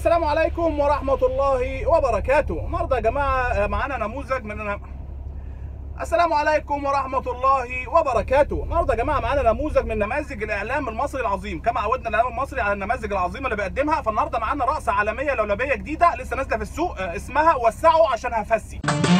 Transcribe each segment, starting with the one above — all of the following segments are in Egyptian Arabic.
السلام عليكم ورحمة الله وبركاته النهارده يا جماعة معانا نموذج من السلام عليكم ورحمة الله وبركاته النهارده يا جماعة معانا نموذج من نماذج الإعلام المصري العظيم كما عودنا الإعلام المصري على النماذج العظيمة اللي بيقدمها فالنهارده معانا رقصة عالمية لولبية جديدة لسه نازلة في السوق اسمها وسعوا عشان هفسي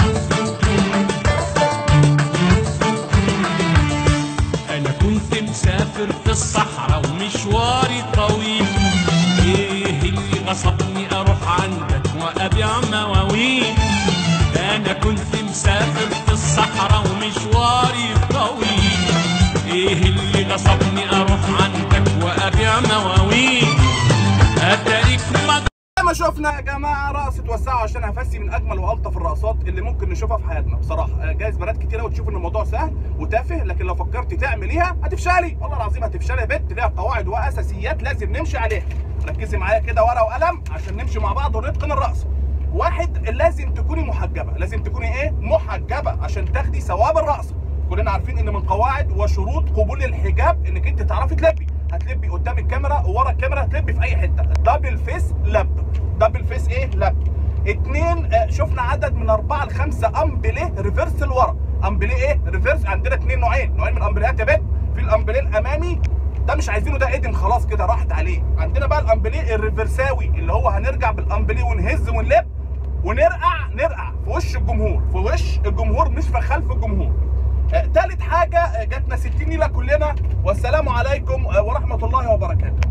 انا كنت مسافر في الصحراء ومشواري طويل ايه اللي غصبني اروح عندك وابيع مواويل انا كنت مسافر في الصحراء ومشواري طويل ايه اللي غصبني اروح عندك وابيع مواويل اتاريك ما زي ما شفنا يا جماعه رقصه وسعوا عشان هفسي من اجمل والطف الرقصات اللي ممكن نشوفها في حياتنا بصراحه جايز بنات كتير قوي تشوف ان الموضوع سهل وتافه لكن لو فكرتي تعمليها هتفشلي والله العظيم هتفشلي يا بنت ليها قواعد واساسيات لازم نمشي عليها ركزي معايا كده ورقه وقلم عشان نمشي مع بعض ونتقن الرقصه واحد لازم تكوني محجبه لازم تكوني ايه محجبه عشان تاخدي ثواب الرقصه كلنا عارفين ان من قواعد وشروط قبول الحجاب انك انت تعرفي تلبي هتلبي قدام الكاميرا وورا الكاميرا هتلبي في اي حته دبل فيس لب دبل فيس ايه لب اتنين آه، شفنا عدد من اربعه لخمسه امبليه ريفرس لورا امبليه ايه ريفرس عندنا اتنين نوعين نوعين من الامبليات يا بنت في الامبليه الامامي ده مش عايزينه ده ادم خلاص كده راحت عليه عندنا بقى الامبليه الريفرساوي اللي هو هنرجع بالامبليه ونهز ونلب ونرقع نرقع في وش الجمهور في وش الجمهور مش في خلف الجمهور آه، تالت حاجه آه، جاتنا 60 نيله كلنا والسلام عليكم آه، ورحمه الله وبركاته